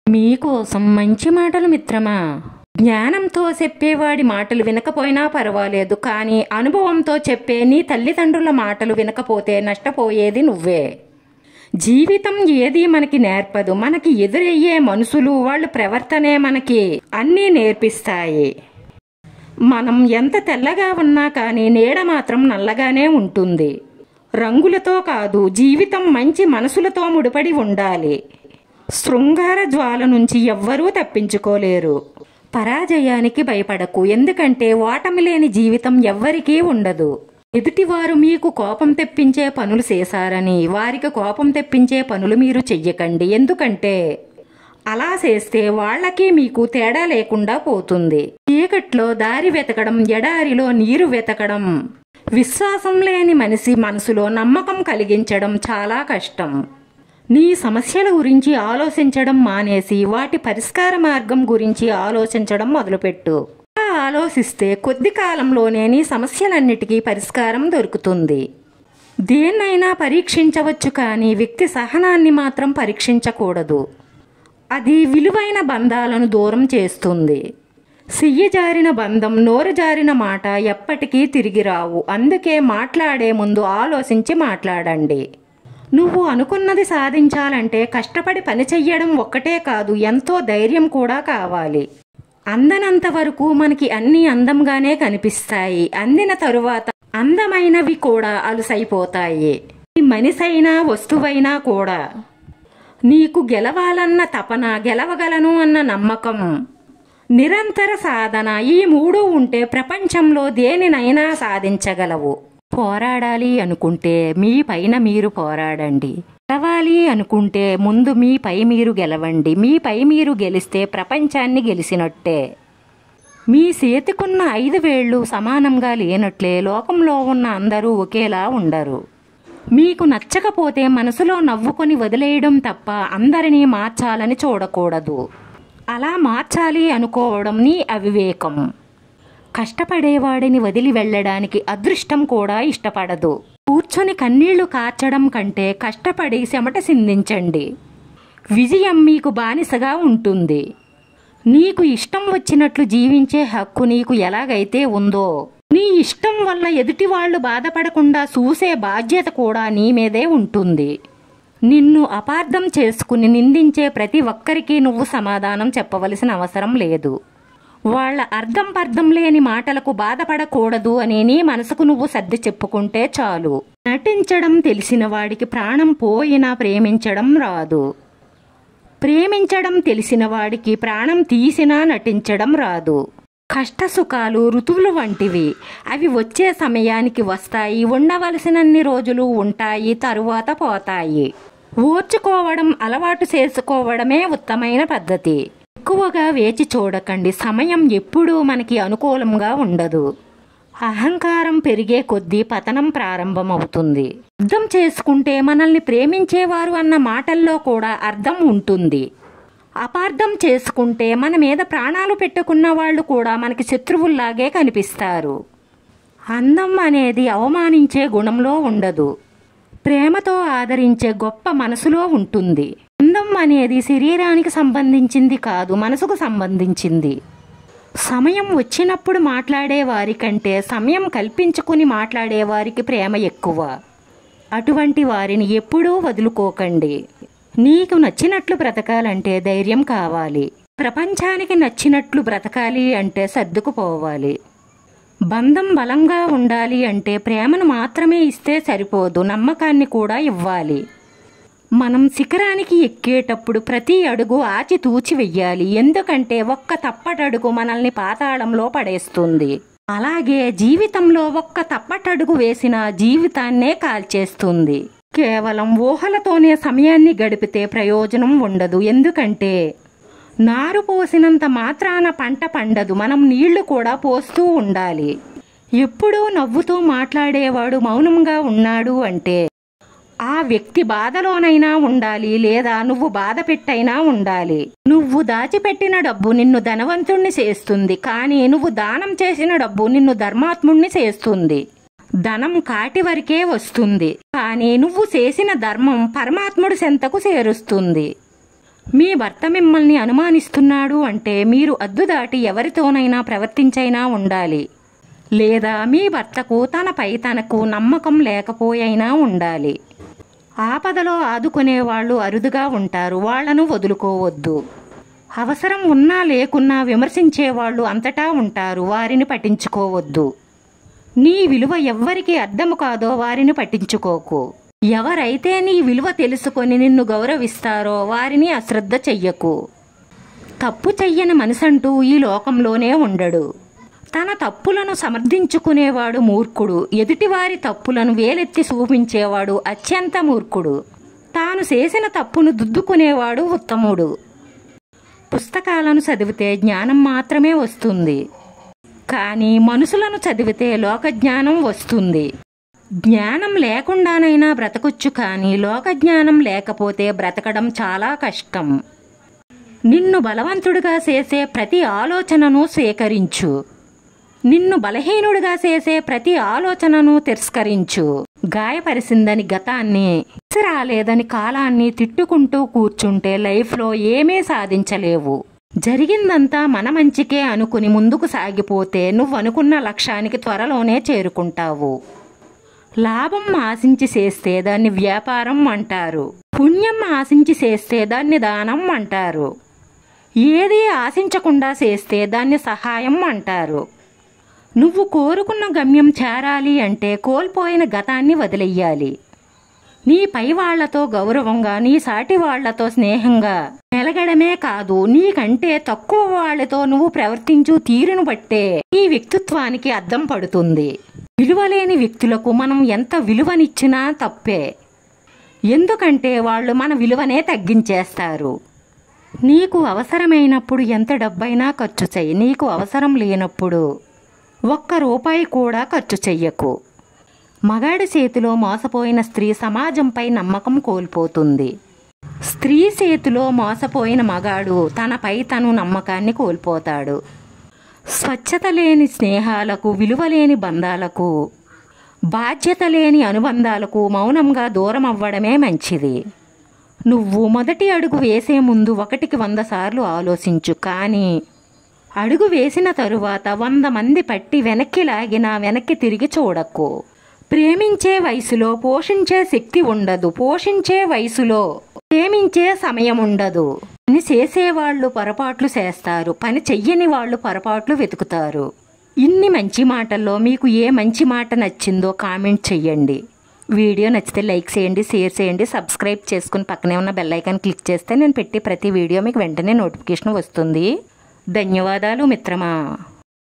మీకోసం మంచి మాటలు మిత్రమా జ్ఞానంతో చెప్పేవాడి మాటలు వినకపోయినా పర్వాలేదు కానీ అనుభవంతో చెప్పే నీ తల్లిదండ్రుల మాటలు వినకపోతే నష్టపోయేది నువ్వే జీవితం ఏది మనకి నేర్పదు మనకి ఎదురయ్యే మనుషులు వాళ్ళ ప్రవర్తనే మనకి అన్నీ నేర్పిస్తాయి మనం ఎంత తెల్లగా ఉన్నా కానీ నీడ మాత్రం నల్లగానే ఉంటుంది రంగులతో కాదు జీవితం మంచి మనసులతో ముడిపడి ఉండాలి శృంగార జ్వాల నుంచి ఎవ్వరూ తప్పించుకోలేరు పరాజయానికి భయపడకు ఎందుకంటే ఓటమి లేని జీవితం ఎవ్వరికీ ఉండదు ఎదుటివారు మీకు కోపం తెప్పించే పనులు చేశారని వారికి కోపం తెప్పించే పనులు మీరు చెయ్యకండి ఎందుకంటే అలా చేస్తే వాళ్ళకి మీకు తేడా లేకుండా పోతుంది చీకట్లో దారి వెతకడం ఎడారిలో నీరు వెతకడం విశ్వాసం లేని మనిషి మనసులో నమ్మకం కలిగించడం చాలా కష్టం నీ సమస్యల గురించి ఆలోచించడం మానేసి వాటి పరిష్కార మార్గం గురించి ఆలోచించడం మొదలుపెట్టు అలా ఆలోచిస్తే కొద్ది కాలంలోనే నీ సమస్యలన్నిటికీ పరిష్కారం దొరుకుతుంది దేన్నైనా పరీక్షించవచ్చు కానీ వ్యక్తి సహనాన్ని మాత్రం పరీక్షించకూడదు అది విలువైన బంధాలను దూరం చేస్తుంది సియ్య జారిన బంధం నోరు జారిన మాట ఎప్పటికీ తిరిగి రావు అందుకే మాట్లాడే ముందు ఆలోచించి మాట్లాడండి నువ్వు అనుకున్నది సాధించాలంటే కష్టపడి పని చెయ్యడం ఒక్కటే కాదు ఎంతో ధైర్యం కూడా కావాలి అందనంత వరకు మనకి అన్ని అందంగానే కనిపిస్తాయి అందిన తరువాత అందమైనవి కూడా అలుసైపోతాయి ఈ మనిషైనా వస్తువైనా కూడా నీకు గెలవాలన్న తపన గెలవగలను అన్న నమ్మకం నిరంతర సాధన ఈ మూడు ఉంటే ప్రపంచంలో దేనినైనా సాధించగలవు పోరాడాలి అనుకుంటే మీ పైన మీరు పోరాడండి గెలవాలి అనుకుంటే ముందు మీపై మీరు గెలవండి మీపై మీరు గెలిస్తే ప్రపంచాన్ని గెలిచినట్టే మీ చేతికున్న ఐదు వేళ్ళు సమానంగా లేనట్లే లోకంలో ఉన్న అందరూ ఒకేలా ఉండరు మీకు నచ్చకపోతే మనసులో నవ్వుకొని వదిలేయడం తప్ప అందరినీ మార్చాలని చూడకూడదు అలా మార్చాలి అనుకోవడం నీ అవివేకం కష్టపడేవాడిని వదిలి వెళ్ళడానికి అదృష్టం కూడా ఇష్టపడదు కూర్చొని కన్నీళ్లు కార్చడం కంటే కష్టపడి చెమట సిందించండి విజయం మీకు బానిసగా ఉంటుంది నీకు ఇష్టం వచ్చినట్లు జీవించే హక్కు నీకు ఎలాగైతే ఉందో నీ ఇష్టం వల్ల ఎదుటి వాళ్ళు బాధపడకుండా చూసే బాధ్యత కూడా నీ మీదే ఉంటుంది నిన్ను అపార్థం చేసుకుని నిందించే ప్రతి ఒక్కరికి నువ్వు సమాధానం చెప్పవలసిన అవసరం లేదు వాళ్ళ అర్థం పర్థం లేని మాటలకు బాధపడకూడదు అని నీ మనసుకు నువ్వు సర్ది చెప్పుకుంటే చాలు నటించడం తెలిసిన వాడికి ప్రాణం పోయినా ప్రేమించడం రాదు ప్రేమించడం తెలిసిన వాడికి ప్రాణం తీసినా నటించడం రాదు కష్ట సుఖాలు ఋతువులు వంటివి అవి వచ్చే సమయానికి వస్తాయి ఉండవలసినన్ని రోజులు ఉంటాయి తరువాత పోతాయి ఓర్చుకోవడం అలవాటు చేసుకోవడమే ఉత్తమైన పద్ధతి ఎక్కువగా వేచి చూడకండి సమయం ఎప్పుడూ మనకి అనుకూలంగా ఉండదు అహంకారం పెరిగే కొద్దీ పతనం ప్రారంభమవుతుంది అర్థం చేసుకుంటే మనల్ని ప్రేమించేవారు అన్న మాటల్లో కూడా అర్థం ఉంటుంది అపార్థం చేసుకుంటే మన మీద ప్రాణాలు పెట్టుకున్న వాళ్ళు కూడా మనకి శత్రువుల్లాగే కనిపిస్తారు అందం అనేది అవమానించే గుణంలో ఉండదు ప్రేమతో ఆదరించే గొప్ప మనసులో ఉంటుంది అందం అనేది శరీరానికి సంబంధించింది కాదు మనసుకు సంబంధించింది సమయం వచ్చినప్పుడు మాట్లాడే వారి కంటే సమయం కల్పించుకుని మాట్లాడే వారికి ప్రేమ ఎక్కువ అటువంటి వారిని ఎప్పుడూ వదులుకోకండి నీకు నచ్చినట్లు బ్రతకాలంటే ధైర్యం కావాలి ప్రపంచానికి నచ్చినట్లు బ్రతకాలి అంటే సర్దుకుపోవాలి బంధం బలంగా ఉండాలి అంటే ప్రేమను మాత్రమే ఇస్తే సరిపోదు నమ్మకాన్ని కూడా ఇవ్వాలి మనం శిఖరానికి ఎక్కేటప్పుడు ప్రతి అడుగు ఆచితూచి వెయ్యాలి ఎందుకంటే ఒక్క తప్పటడుగు మనల్ని పాతాళంలో పడేస్తుంది అలాగే జీవితంలో ఒక్క తప్పటడుగు వేసిన జీవితాన్నే కాల్చేస్తుంది కేవలం ఊహలతోనే సమయాన్ని గడిపితే ప్రయోజనం ఉండదు ఎందుకంటే నారు పోసినంత మాత్రాన పంట పండదు మనం నీళ్లు కూడా పోస్తూ ఉండాలి ఎప్పుడూ నవ్వుతూ మాట్లాడేవాడు మౌనంగా ఉన్నాడు అంటే ఆ వ్యక్తి బాధలోనైనా ఉండాలి లేదా నువ్వు బాధ పెట్టైనా ఉండాలి నువ్వు దాచిపెట్టిన డబ్బు నిన్ను ధనవంతుణ్ణి చేస్తుంది కానీ నువ్వు దానం చేసిన డబ్బు నిన్ను ధర్మాత్ముణ్ణి చేస్తుంది ధనం కాటి వరకే వస్తుంది కానీ నువ్వు చేసిన ధర్మం పరమాత్ముడి సెంతకు చేరుస్తుంది మీ భర్త మిమ్మల్ని అనుమానిస్తున్నాడు అంటే మీరు అద్దు దాటి ఎవరితోనైనా ప్రవర్తించైనా ఉండాలి లేదా మీ భర్తకు తనపై తనకు నమ్మకం లేకపోయినా ఉండాలి ఆపదలో ఆదుకునే వాళ్ళు అరుదుగా ఉంటారు వాళ్లను వదులుకోవద్దు అవసరం ఉన్నా లేకున్నా విమర్శించే వాళ్ళు అంతటా ఉంటారు వారిని పట్టించుకోవద్దు నీ విలువ ఎవ్వరికి అర్థము కాదో వారిని పట్టించుకోకు ఎవరైతే నీ విలువ తెలుసుకొని నిన్ను గౌరవిస్తారో వారిని అశ్రద్ధ చెయ్యకు తప్పు చెయ్యని మనిషంటూ ఈ లోకంలోనే ఉండడు తన తప్పులను సమర్థించుకునేవాడు మూర్ఖుడు ఎదుటివారి తప్పులను వేలెత్తి చూపించేవాడు అత్యంత మూర్ఖుడు తాను చేసిన తప్పును దిద్దుకునేవాడు ఉత్తముడు పుస్తకాలను చదివితే జ్ఞానం మాత్రమే వస్తుంది కానీ మనుషులను చదివితే లోకజ్ఞానం వస్తుంది జ్ఞానం లేకుండానైనా బ్రతకొచ్చు కానీ లోకజ్ఞానం లేకపోతే బ్రతకడం చాలా కష్టం నిన్ను బలవంతుడిగా చేసే ప్రతి ఆలోచనను స్వీకరించు నిన్ను బలహీనుడిగా చేసే ప్రతి ఆలోచనను తిరస్కరించు గాయపరిసిందని గతాన్ని రాలేదని కాలాన్ని తిట్టుకుంటూ కూర్చుంటే లైఫ్లో ఏమీ సాధించలేవు జరిగిందంతా మన మంచికే అనుకుని ముందుకు సాగిపోతే నువ్వనుకున్న లక్ష్యానికి త్వరలోనే చేరుకుంటావు లాభం ఆశించి చేస్తే దాన్ని వ్యాపారం అంటారు పుణ్యం ఆశించి చేస్తే దాన్ని దానం అంటారు ఏది ఆశించకుండా చేస్తే దాన్ని సహాయం అంటారు నువ్వు కోరుకున్న గమ్యం చేరాలి అంటే కోల్పోయిన గతాన్ని వదిలెయ్యాలి నీ పై వాళ్లతో గౌరవంగా నీ సాటి వాళ్లతో స్నేహంగా మెలగడమే కాదు నీకంటే తక్కువ వాళ్లతో నువ్వు ప్రవర్తించు తీరును బట్టే నీ వ్యక్తిత్వానికి అద్దం పడుతుంది విలువలేని వ్యక్తులకు మనం ఎంత విలువనిచ్చినా తప్పే ఎందుకంటే వాళ్ళు మన విలువనే తగ్గించేస్తారు నీకు అవసరమైనప్పుడు ఎంత డబ్బైనా ఖర్చు చెయ్యి నీకు అవసరం లేనప్పుడు ఒక్క రూపాయి కూడా ఖర్చు చెయ్యకు మగాడి చేతిలో మోసపోయిన స్త్రీ సమాజంపై నమ్మకం కోల్పోతుంది స్త్రీ చేతిలో మోసపోయిన మగాడు తనపై తను నమ్మకాన్ని కోల్పోతాడు స్వచ్ఛత లేని స్నేహాలకు విలువలేని బంధాలకు బాధ్యత లేని అనుబంధాలకు మౌనంగా దూరం అవ్వడమే మంచిది నువ్వు మొదటి అడుగు వేసే ముందు ఒకటికి వంద సార్లు ఆలోచించు కానీ అడుగు వేసిన తరువాత వంద మంది పట్టి వెనక్కి లాగినా వెనక్కి తిరిగి చూడకు ప్రేమించే వయసులో పోషించే శక్తి ఉండదు పోషించే వయసులో ప్రేమించే సమయం ఉండదు పని చేసేవాళ్ళు పొరపాట్లు చేస్తారు పని చెయ్యని వాళ్ళు పొరపాట్లు వెతుకుతారు ఇన్ని మంచి మాటల్లో మీకు ఏ మంచి మాట నచ్చిందో కామెంట్ చెయ్యండి వీడియో నచ్చితే లైక్ చేయండి షేర్ చేయండి సబ్స్క్రైబ్ చేసుకుని పక్కనే ఉన్న బెల్ ఐకాన్ క్లిక్ చేస్తే నేను పెట్టి ప్రతి వీడియో మీకు వెంటనే నోటిఫికేషన్ వస్తుంది ధన్యవాదాలు మిత్రమా